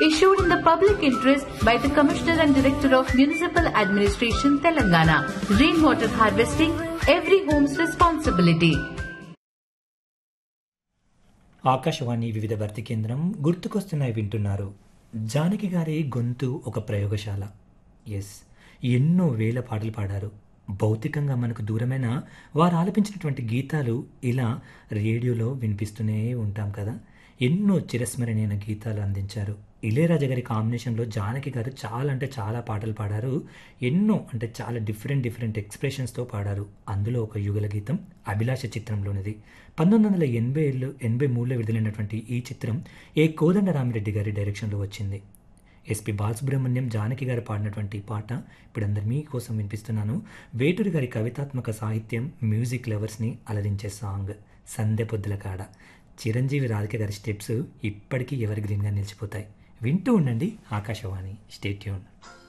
issued in the public interest by the Commissioner and Director of Municipal Administration, Telangana. Rainwater harvesting, every home's responsibility. Akashvani వివిధ భర్తీ కేంద్రం గుర్తుకొస్తున్నాయి వింటున్నారు జానకి గారి గొంతు ఒక ప్రయోగశాల ఎస్ ఎన్నో వేల పాటలు పాడారు భౌతికంగా మనకు దూరమైన వారు ఆలపించినటువంటి గీతాలు ఇలా రేడియోలో వినిపిస్తూనే ఉంటాం కదా ఎన్నో చిరస్మరణీయమైన గీతాలు అందించారు ఇళయరాజా గారి కాంబినేషన్లో జానకి గారు చాలా అంటే చాలా పాటలు పాడారు ఎన్నో అంటే చాలా డిఫరెంట్ డిఫరెంట్ ఎక్స్ప్రెషన్స్తో పాడారు అందులో ఒక యుగల గీతం అభిలాష చిత్రంలోనిది పంతొమ్మిది వందల ఎనభై ఏళ్ళు ఎనభై మూడులో విడుదలైనటువంటి ఈ చిత్రం ఏ కోదండరామిరెడ్డి గారి డైరెక్షన్లో వచ్చింది ఎస్పి బాలసుబ్రహ్మణ్యం జానకి గారు పాడినటువంటి పాట ఇప్పుడు అందరు మీకోసం వినిపిస్తున్నాను వేటూరి గారి కవితాత్మక సాహిత్యం మ్యూజిక్ లవర్స్ని అలరించే సాంగ్ సందె పొద్దుల కాడ చిరంజీవి రాధిక గారి స్టెప్స్ ఇప్పటికీ ఎవరి గ్రీన్గా నిలిచిపోతాయి వింటూ ఉండండి ఆకాశవాణి స్టేట్యూన్